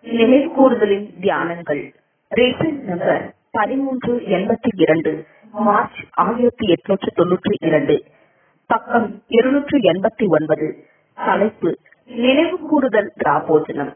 நினைவு கூறுதலின் தியானங்கள் ration number பதிமூன்று எண்பத்தி இரண்டு மார்ச் ஆயிரத்தி எட்நூற்று தொன்னூற்றி இரண்டு பக்கம் இருநூற்று எண்பத்தி ஒன்பது தலைப்பு நினைவு கூறுதல் ராபோஜனம்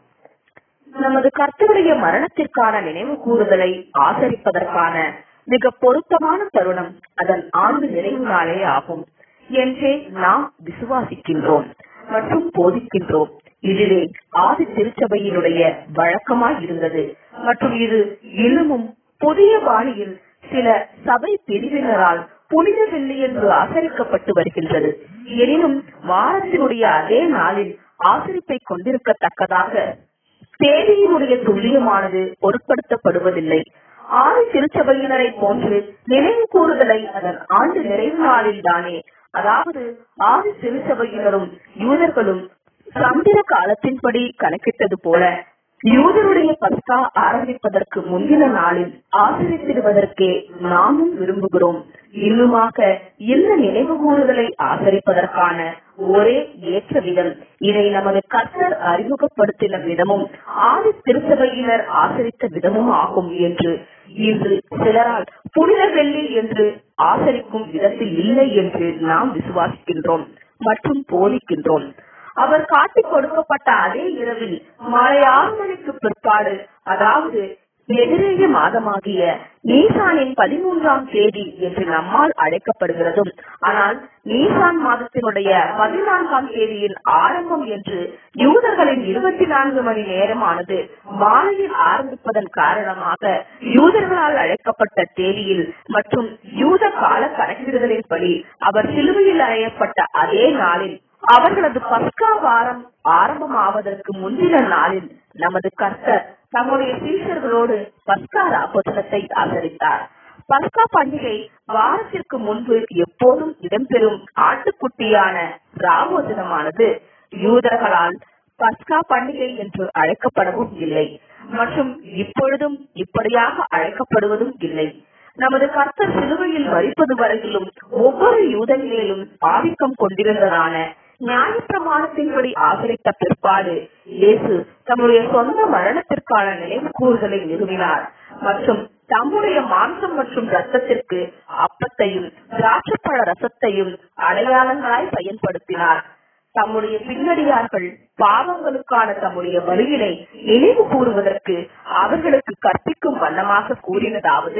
நமது கர்த்தருடைய மரணத்திற்கான நினைவு கூறுதலை ஆதரிப்பதற்கான மிக பொருத்தமான தருணம் அதன் ஆண்டு நிறைவு நாளே ஆகும் என்றே நாம் விசுவாசிக்கின்றோம் மற்றும் போதிக்கின்றோம் இதுவே ஆதி திருச்சபையினுடைய வழக்கமாய் இருந்தது மற்றும் இது இன்னமும் புதிய பாணியில் சில சபை பிரிவினரால் புனித வெள்ளி என்று ஆசரிக்கப்பட்டு வருகின்றது எனினும் வாரத்தினுடைய அதே நாளில் ஆசரிப்பை கொண்டிருக்கத்தக்கதாக தேதியினுடைய துல்லியமானது பொருட்படுத்தப்படுவதில்லை ஆதி திருச்சபையினரை போன்று நினைவு கூறுதலை அதன் ஆண்டு நிறைவு நாளில் தானே அதாவது ஆதி திருச்சபையினரும் யூதர்களும் சந்திர காலத்தின்படி கணக்கிட்டது போல யூதருடைய பஸ்கா ஆரம்பிப்பதற்கு முந்தின நாளில் ஆசரித்திடுவதற்கே நாமும் விரும்புகிறோம் இன்னுமாக இந்த நினைவு கூறுதலை ஆசரிப்பதற்கான ஒரே ஏற்ற விதம் இதை நமது கர்த்தர் அறிமுகப்படுத்தின விதமும் ஆதி திருச்சபையினர் ஆசரித்த விதமும் ஆகும் என்று இன்று சிலரால் புனித வெள்ளி என்று ஆசரிக்கும் விதத்தில் இல்லை என்று நாம் விசுவாசிக்கின்றோம் மற்றும் போதிக்கின்றோம் அவர் காட்டிக் கொடுக்கப்பட்ட அதே இரவில் மாலை ஆறு மணிக்கு பிற்பாடு அதாவது எதிரேய மாதமாகிய நீசானின் பதிமூன்றாம் தேதி என்று நம்மால் அழைக்கப்படுகிறதும் ஆனால் நீசான் மாதத்தினுடைய பதினான்காம் தேதியின் ஆரம்பம் என்று யூதர்களின் இருபத்தி நான்கு மணி நேரமானது மாலையில் ஆரம்பிப்பதன் காரணமாக யூதர்களால் அழைக்கப்பட்ட தேதியில் மற்றும் யூத கால கணக்கிடுதலின்படி அவர் சிலுவையில் அறையப்பட்ட அதே நாளில் அவர்களது பஸ்கா வாரம் ஆரம்பமாவதற்கு முந்தின நாளில் நமது கர்த்தர் தம்முடைய சீஷர்களோடு பஸ்கா ராபோஜனத்தை ஆதரித்தார் பஸ்கா பண்டிகை வாரத்திற்கு முன்பு எப்போதும் இடம்பெறும் ஆட்டுக்குட்டியான ராபோஜனமானது யூதர்களால் பஸ்கா பண்டிகை என்று அழைக்கப்படவும் இல்லை மற்றும் இப்பொழுதும் இப்படியாக அழைக்கப்படுவதும் இல்லை நமது கர்த்தர் சிலுவையில் மறிப்பது வரையிலும் ஒவ்வொரு யூதனிலும் ஆதிக்கம் கொண்டிருந்ததான நியாயப்பிரமாணத்தின்படி ஆதரித்த பிற்பாடு இயேசு தம்முடைய சொந்த மரணத்திற்கான நினைவு கூறுதலை நிறுவினார் மற்றும் தம்முடைய மாம்சம் மற்றும் ரத்தத்திற்கு அப்பத்தையும் திராட்சப்பழ ரசத்தையும் அடையாளங்களாய் பயன்படுத்தினார் தம்முடைய பின்னடியார்கள் பாவங்களுக்கான தம்முடைய வழியினை நினைவு கூறுவதற்கு அவர்களுக்கு கற்பிக்கும் வண்ணமாக கூறினதாவது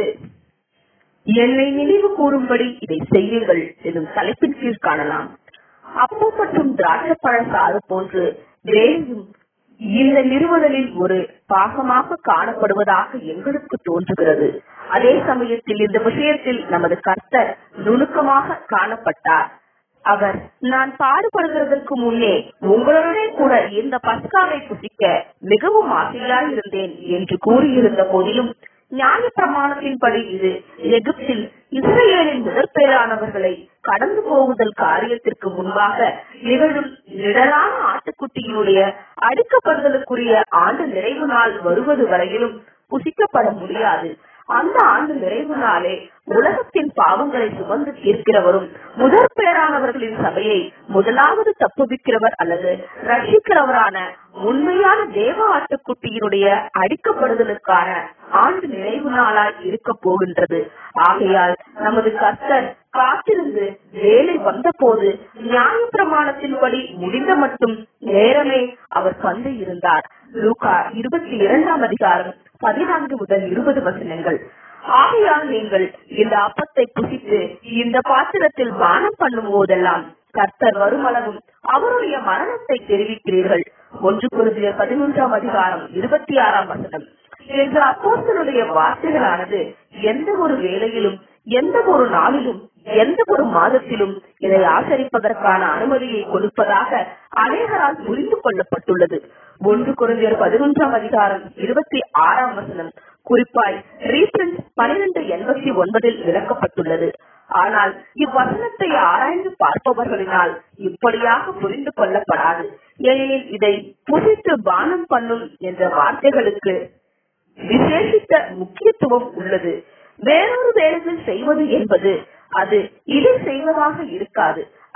என்னை நினைவு கூறும்படி இதை செய்யுங்கள் எனும் தலைப்பின் கீழ் காணலாம் அப்போ மற்றும் திராட்சப்பழ சாறு போன்று வேலையும் இந்த நிறுவனலில் ஒரு பாகமாக காணப்படுவதாக எங்களுக்கு தோன்றுகிறது அதே சமயத்தில் இந்த விஷயத்தில் நமது கர்த்தர் நுணுக்கமாக காணப்பட்டார் அவர் நான் பாடுபடுகிறதற்கு முன்னே உங்களுடனே கூட இந்த பஸ்காவை புசிக்க மிகவும் ஆசையாய் இருந்தேன் என்று கூறியிருந்த போதிலும் நியாய பிரமாணத்தின்படி இது எகிப்தில் இஸ்ரேலின் முதற்பேரானவர்களை கடந்து போகுதல் காரியத்திற்கு முன்பாக நிகழும் நிழலான ஆட்டுக்குட்டியினுடைய அடுக்கப்படுதலுக்குரிய ஆண்டு நிறைவு நாள் வருவது வரையிலும் புசிக்கப்பட முடியாது அந்த ஆண்டு நிறைவு நாளே உலகத்தின் பாவங்களை சுமந்து தீர்க்கிறவரும் முதற் பேரானவர்களின் சபையை முதலாவது தப்புவிக்கிறவர் அல்லது ரட்சிக்கிறவரான உண்மையான தேவ ஆட்டுக்குட்டியினுடைய அடிக்கப்படுதலுக்கான ஆண்டு நிறைவு நாளாய் இருக்க போகின்றது ஆகையால் நமது கர்த்தர் காத்திருந்து வேலை வந்த போது நியாய பிரமாணத்தின்படி முடிந்த மட்டும் நேரமே அவர் வந்து இருந்தார் லூகா இருபத்தி இரண்டாம் அதிகாரம் பதினான்கு முதல் இருபது வசனங்கள் ஆகையால் நீங்கள் இந்த அப்பத்தை புசித்து இந்த பாத்திரத்தில் பானம் பண்ணும் போதெல்லாம் கர்த்தர் வருமளவும் அவருடைய மரணத்தை தெரிவிக்கிறீர்கள் ஒன்று குருதிய பதிமூன்றாம் அதிகாரம் இருபத்தி ஆறாம் வசனம் என்ற அப்போஸ்தலுடைய வார்த்தைகளானது எந்த ஒரு வேலையிலும் எந்த ஒரு நாளிலும் எந்த ஒரு மாதத்திலும் இதை ஆசரிப்பதற்கான அனுமதியை கொடுப்பதாக அநேகரால் புரிந்து கொள்ளப்பட்டுள்ளது ஒன்று குறைந்தர் பதினொன்றாம் அதிகாரம் இருபத்தி ஆறாம் வசனம் குறிப்பாய் ரீபிரண்ட் பனிரெண்டு எண்பத்தி ஒன்பதில் விளக்கப்பட்டுள்ளது ஆனால் இவ்வசனத்தை ஆராய்ந்து பார்ப்பவர்களினால் இப்படியாக புரிந்து கொள்ளப்படாது ஏனெனில் இதை புசித்து பானம் பண்ணும் என்ற வார்த்தைகளுக்கு விசேஷித்த முக்கியத்துவம் உள்ளது வேறொரு வேலைகள் செய்வது என்பது அது இதை செய்வதாக இருக்காது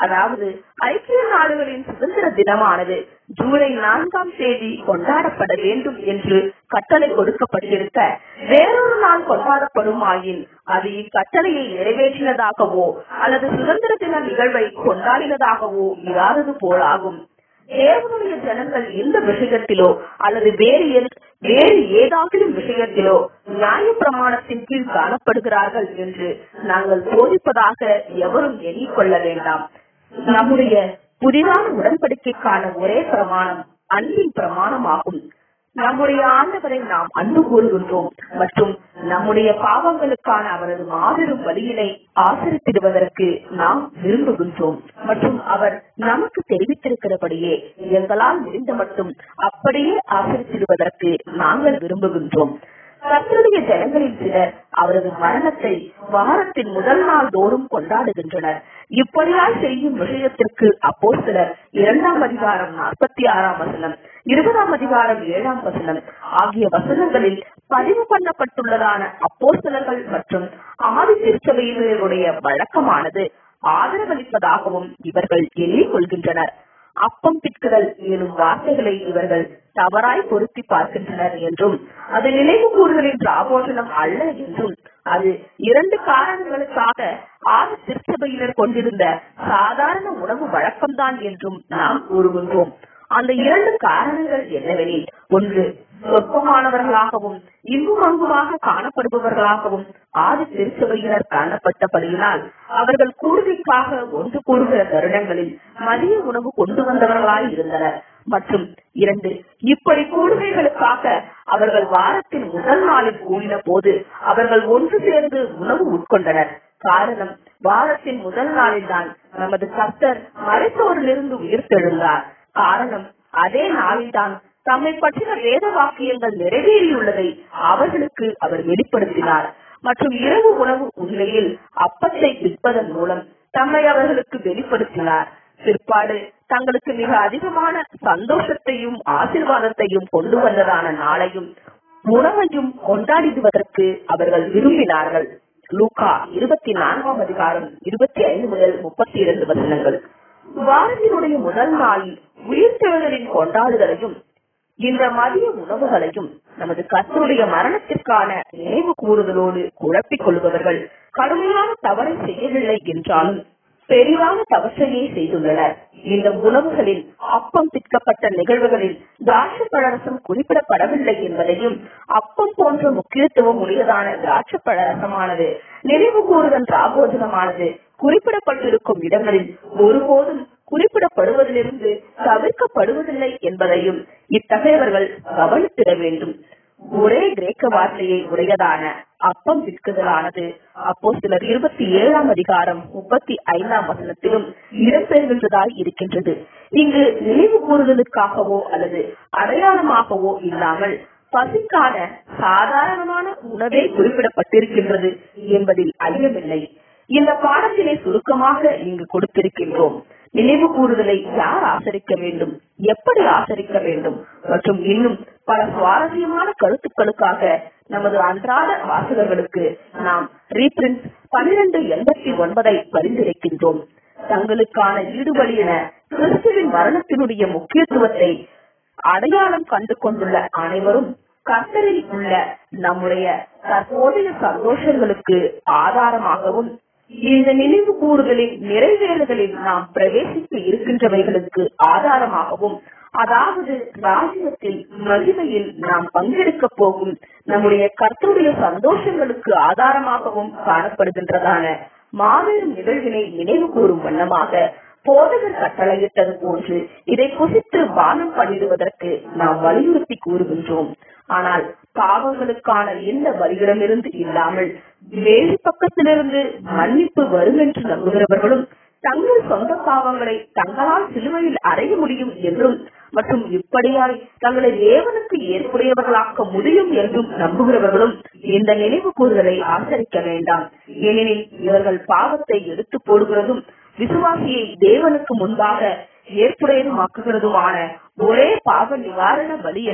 அதாவது ஐக்கிய நாடுகளின் சுதந்திர தினமானது ஜூலை நான்காம் தேதி கொண்டாடப்பட வேண்டும் என்று கட்டளை கொடுக்கப்பட்டிருக்க வேறொரு நாள் கொண்டாடப்படும் ஆயின் அது இக்கட்டளையை நிறைவேற்றினதாகவோ அல்லது சுதந்திர தின நிகழ்வை கொண்டாடினதாகவோ இராதது போலாகும் தேவனுடைய ஜனங்கள் இந்த விஷயத்திலோ அல்லது வேறு எல்- வேறு ஏதாவது விஷயத்திலோ நியாய பிரமாணத்தின் கீழ் காணப்படுகிறார்கள் என்று நாங்கள் போதிப்பதாக எவரும் எண்ணிக்கொள்ள வேண்டாம் நம்முடைய புதிதான உடன்படிக்கைக்கான ஒரே பிரமாணம் அன்பின் பிரமாணமாகும் நம்முடைய ஆண்டவரை நாம் அன்பு கூறுகின்றோம் மற்றும் நம்முடைய பாவங்களுக்கான அவரது மாபெரும் வழியினை ஆசரித்திடுவதற்கு நாம் விரும்புகின்றோம் மற்றும் அவர் நமக்கு தெரிவித்திருக்கிறபடியே எங்களால் முடிந்த மட்டும் அப்படியே ஆசரித்திடுவதற்கு நாங்கள் விரும்புகின்றோம் கர்த்தருடைய ஜனங்களில் சிலர் அவரது மரணத்தை வாரத்தின் முதல் நாள் தோறும் கொண்டாடுகின்றனர் இப்படியாய் செய்யும் விஷயத்திற்கு அப்போ சிலர் இரண்டாம் அதிகாரம் நாற்பத்தி ஆறாம் வசனம் இருபதாம் அதிகாரம் ஏழாம் வசனம் ஆகிய வசனங்களில் பதிவு பண்ணப்பட்டுள்ளதான அப்போஸ்தலர்கள் மற்றும் ஆதி திருச்சபையினருடைய வழக்கமானது ஆதரவளிப்பதாகவும் இவர்கள் எண்ணிக் கொள்கின்றனர் அப்பம் பிற்குதல் எனும் வார்த்தைகளை இவர்கள் தவறாய் பொருத்தி பார்க்கின்றனர் என்றும் அது நினைவு கூறுதலின் பிராபோஷனம் அல்ல என்றும் அது இரண்டு காரணங்களுக்காக ஆறு திருச்சபையினர் கொண்டிருந்த சாதாரண உணவு வழக்கம்தான் என்றும் நாம் கூறுகின்றோம் அந்த இரண்டு காரணங்கள் என்னவெனில் ஒன்று சொற்பமானவர்களாகவும் இங்கும் அங்குமாக காணப்படுபவர்களாகவும் ஆதி திருச்சபையினர் காணப்பட்டபடியினால் அவர்கள் கூடுகைக்காக ஒன்று கூடுகிற தருணங்களில் மதிய உணவு கொண்டு வந்தவர்களாய் இருந்தனர் மற்றும் இரண்டு இப்படி கூடுகைகளுக்காக அவர்கள் வாரத்தின் முதல் நாளில் கூடின போது அவர்கள் ஒன்று சேர்ந்து உணவு உட்கொண்டனர் காரணம் வாரத்தின் முதல் நாளில் தான் நமது கர்த்தர் மறைத்தோரிலிருந்து உயிர்த்தெழுந்தார் காரணம் அதே நாளில்தான் தம்மை பற்றின வேத வாக்கியங்கள் நிறைவேறியுள்ளதை அவர்களுக்கு அவர் வெளிப்படுத்தினார் மற்றும் இரவு உணவு உண்மையில் அப்பத்தை விற்பதன் மூலம் தம்மை அவர்களுக்கு வெளிப்படுத்தினார் பிற்பாடு தங்களுக்கு மிக அதிகமான சந்தோஷத்தையும் ஆசீர்வாதத்தையும் கொண்டு வந்ததான நாளையும் உணவையும் கொண்டாடிடுவதற்கு அவர்கள் விரும்பினார்கள் லூகா இருபத்தி நான்காம் அதிகாரம் இருபத்தி ஐந்து முதல் முப்பத்தி இரண்டு வசனங்கள் வாரத்தினுடைய முதல் நாளில் உயிர்த்தெழுதலின் கொண்டாடுதலையும் இந்த மதிய உணவுகளையும் நமது கர்த்தருடைய மரணத்திற்கான நினைவு கூறுதலோடு குழப்பிக் கொள்பவர்கள் கடுமையான தவறை செய்யவில்லை என்றாலும் பெரிதான தவற்றையே செய்துள்ளனர் இந்த உணவுகளில் அப்பம் திட்கப்பட்ட நிகழ்வுகளில் திராட்சை பழரசம் குறிப்பிடப்படவில்லை என்பதையும் அப்பம் போன்ற முக்கியத்துவம் உடையதான திராட்சை பழரசமானது நினைவு கூறுதல் ராபோஜனமானது குறிப்பிடப்பட்டிருக்கும் இடங்களில் ஒருபோதும் குறிப்பிடப்படுவதிலிருந்து தவிர்க்கப்படுவதில்லை என்பதையும் இத்தகையவர்கள் கவனித்திட வேண்டும் ஒரே கிரேக்க வார்த்தையை உடையதான அப்பம் விற்குதலானது அப்போ சிலர் இருபத்தி ஏழாம் அதிகாரம் முப்பத்தி ஐந்தாம் வசனத்திலும் இடம்பெறுகின்றதாய் இருக்கின்றது இங்கு நினைவு கூறுதலுக்காகவோ அல்லது அடையாளமாகவோ இல்லாமல் பசிக்கான சாதாரணமான உணவே குறிப்பிடப்பட்டிருக்கின்றது என்பதில் ஐயமில்லை இந்த பாடத்தினை சுருக்கமாக இங்கு கொடுத்திருக்கின்றோம் நினைவு கூறுதலை யார் ஆசரிக்க வேண்டும் எப்படி ஆசரிக்க வேண்டும் மற்றும் இன்னும் பல சுவாரஸ்யமான கருத்துக்களுக்காக நமது அன்றாட வாசகர்களுக்கு நாம் ரீபிரின்ஸ் பன்னிரண்டு எண்பத்தி ஒன்பதை பரிந்துரைக்கின்றோம் தங்களுக்கான ஈடுபடி என கிறிஸ்துவின் மரணத்தினுடைய முக்கியத்துவத்தை அடையாளம் கண்டு கொண்டுள்ள அனைவரும் கர்த்தரில் உள்ள நம்முடைய தற்போதைய சந்தோஷங்களுக்கு ஆதாரமாகவும் இந்த நினைவு கூறுகளின் நிறைவேறுதலில் நாம் பிரவேசித்து இருக்கின்றவைகளுக்கு ஆதாரமாகவும் அதாவது ராஜ்யத்தில் மகிமையில் நாம் பங்கெடுக்க போகும் நம்முடைய கர்த்தருடைய சந்தோஷங்களுக்கு ஆதாரமாகவும் காணப்படுகின்றதான மாபெரும் நிகழ்வினை நினைவு கூறும் வண்ணமாக போதகர் கட்டளையிட்டது போன்று இதை புசித்து பானம் பண்ணிடுவதற்கு நாம் வலியுறுத்தி கூறுகின்றோம் ஆனால் பாவங்களுக்கான இந்த வழியிடமிருந்து இல்லாமல் வேறு பக்கத்திலிருந்து மன்னிப்பு வரும் என்று நம்புகிறவர்களும் தங்கள் சொந்த பாவங்களை தங்களால் சிலுவையில் அடைய முடியும் என்றும் மற்றும் இப்படியாய் தங்களை தேவனுக்கு ஏற்புடையவர்களாக்க முடியும் என்றும் நம்புகிறவர்களும் இந்த நினைவு கூறுதலை ஆசரிக்க வேண்டாம் ஏனெனில் இவர்கள் பாவத்தை எடுத்து போடுகிறதும் விசுவாசியை தேவனுக்கு முன்பாக ஏற்புடையதுமாக்குகிறதுமான ஒரே பாவ நிவாரண பலி என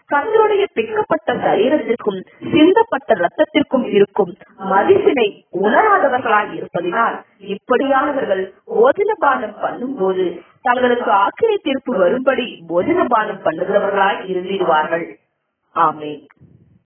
கர்த்தருடைய பிக்கப்பட்ட சரீரத்திற்கும் சிந்தப்பட்ட ரத்தத்திற்கும் இருக்கும் மதிப்பினை உணராதவர்களாய் இருப்பதினால் இப்படியானவர்கள் போஜனபானம் பண்ணும்போது தங்களுக்கு ஆக்கிரை தீர்ப்பு வரும்படி போஜனபானம் பண்ணுகிறவர்களாய் இருந்திடுவார்கள் ஆமென்